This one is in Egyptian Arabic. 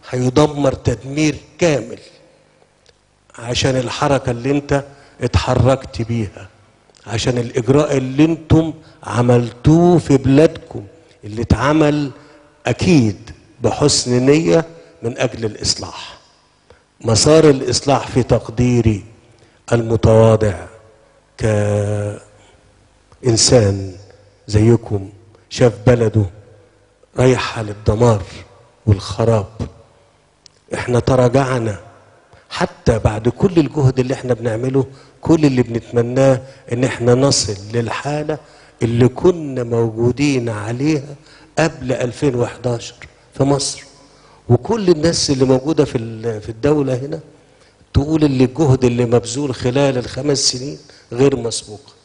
هيدمر تدمير كامل عشان الحركة اللي انت اتحركت بيها عشان الإجراء اللي انتم عملتوه في بلادكم اللي اتعمل أكيد بحسن نية من أجل الإصلاح مسار الإصلاح في تقديري المتواضع كإنسان زيكم شاف بلده رايحة للدمار والخراب احنا تراجعنا حتى بعد كل الجهد اللي احنا بنعمله كل اللي بنتمناه ان احنا نصل للحالة اللي كنا موجودين عليها قبل 2011 في مصر وكل الناس اللي موجودة في ال- في الدولة هنا تقول اللي الجهد اللي مبذول خلال الخمس سنين غير مسبوق